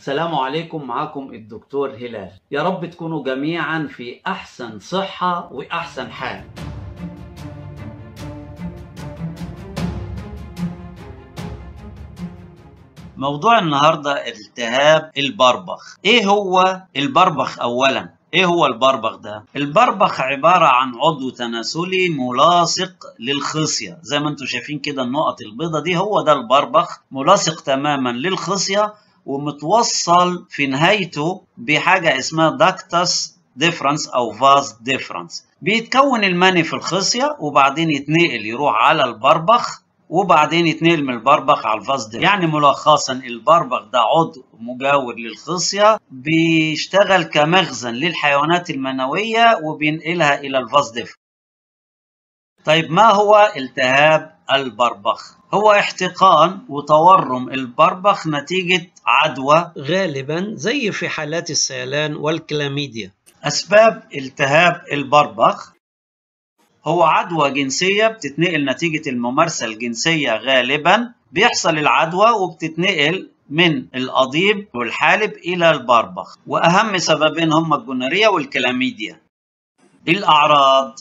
السلام عليكم معكم الدكتور هلال يا رب تكونوا جميعا في أحسن صحة وأحسن حال موضوع النهاردة التهاب البربخ ايه هو البربخ اولا ايه هو البربخ ده البربخ عبارة عن عضو تناسلي ملاصق للخصية زي ما انتم شايفين كده النقط البيضة دي هو ده البربخ ملاصق تماما للخصية ومتوصل في نهايته بحاجة اسمها داكتس ديفرنس او فاز ديفرنس بيتكون المني في الخصية وبعدين يتنقل يروح على البربخ وبعدين يتنقل من البربخ على الفاز ديفرنس يعني ملخصا البربخ ده عضو مجاور للخصية بيشتغل كمخزن للحيوانات المنوية وبينقلها إلى الفاز ديفرنس طيب ما هو التهاب البربخ؟ هو احتقان وتورم البربخ نتيجة عدوى غالبا زي في حالات السيلان والكلاميديا أسباب التهاب البربخ هو عدوى جنسية بتتنقل نتيجة الممارسة الجنسية غالبا بيحصل العدوى وبتتنقل من القضيب والحالب إلى البربخ وأهم سببين هم الجونوريا والكلاميديا الأعراض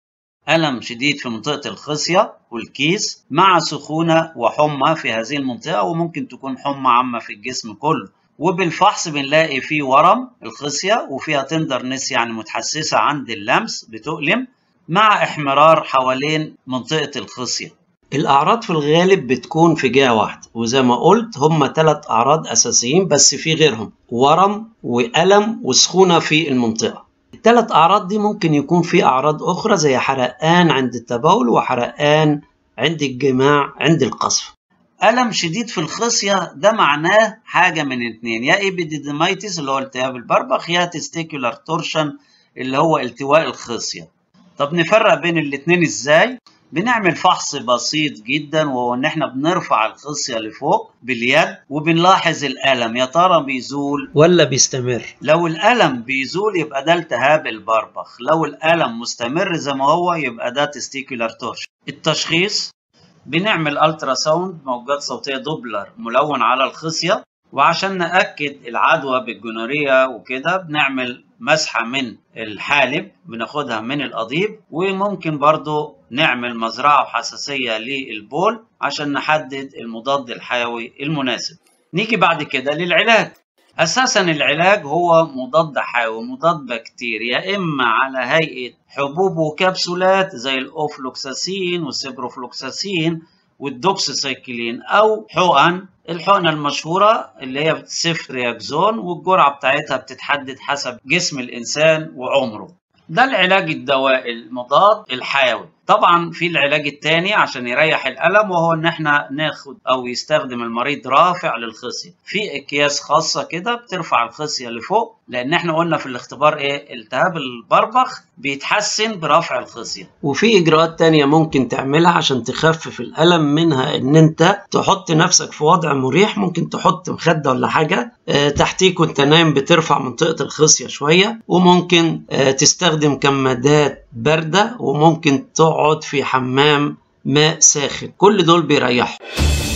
ألم شديد في منطقة الخصية والكيس مع سخونة وحمى في هذه المنطقة وممكن تكون حمى عامة في الجسم كله وبالفحص بنلاقي فيه ورم الخصية وفيها تندرنس يعني متحسسة عند اللمس بتؤلم مع احمرار حوالين منطقة الخصية الأعراض في الغالب بتكون في جهة واحدة وزي ما قلت هم ثلاث أعراض أساسيين بس في غيرهم ورم وألم وسخونة في المنطقة الثلاث أعراض دي ممكن يكون في أعراض أخرى زي حرقان عند التبول وحرقان عند الجماع عند القصف ألم شديد في الخصية ده معناه حاجة من اتنين يا إبيديديمايتس اللي هو التهاب البربخ يا تستيكولار تورشن اللي هو التواء الخصية طب نفرق بين الاتنين ازاي؟ بنعمل فحص بسيط جدا وهو ان احنا بنرفع الخصيه لفوق باليد وبنلاحظ الالم يا ترى بيزول ولا بيستمر لو الالم بيزول يبقى ده التهاب البربخ لو الالم مستمر زي ما هو يبقى ده تستيكولار تورش التشخيص بنعمل الترا ساوند موجات صوتيه دوبلر ملون على الخصيه وعشان ناكد العدوى بالجونوريا وكده بنعمل مسحة من الحالب بناخدها من القضيب وممكن برضو نعمل مزرعة وحساسية للبول عشان نحدد المضاد الحيوي المناسب نيجي بعد كده للعلاج أساسا العلاج هو مضاد حيوي مضاد بكتيري يا إما على هيئة حبوب وكبسولات زي الأوفلوكساسين والسيبروفلوكساسين والدوكسيسايكلين أو حقن الحقنة المشهورة اللي هي سيفترياكزون والجرعة بتاعتها بتتحدد حسب جسم الإنسان وعمره ده العلاج الدوائي المضاد الحيوي طبعا في العلاج الثاني عشان يريح الالم وهو ان احنا ناخد او يستخدم المريض رافع للخصيه في اكياس خاصه كده بترفع الخصيه لفوق لان احنا قلنا في الاختبار ايه التهاب البربخ بيتحسن برفع الخصيه وفي اجراءات تانية ممكن تعملها عشان تخفف الالم منها ان انت تحط نفسك في وضع مريح ممكن تحط مخده ولا حاجه اه تحتيك وانت نايم بترفع منطقه الخصيه شويه وممكن اه تستخدم كمادات بارده وممكن تقعد في حمام ماء ساخن كل دول بيريحوا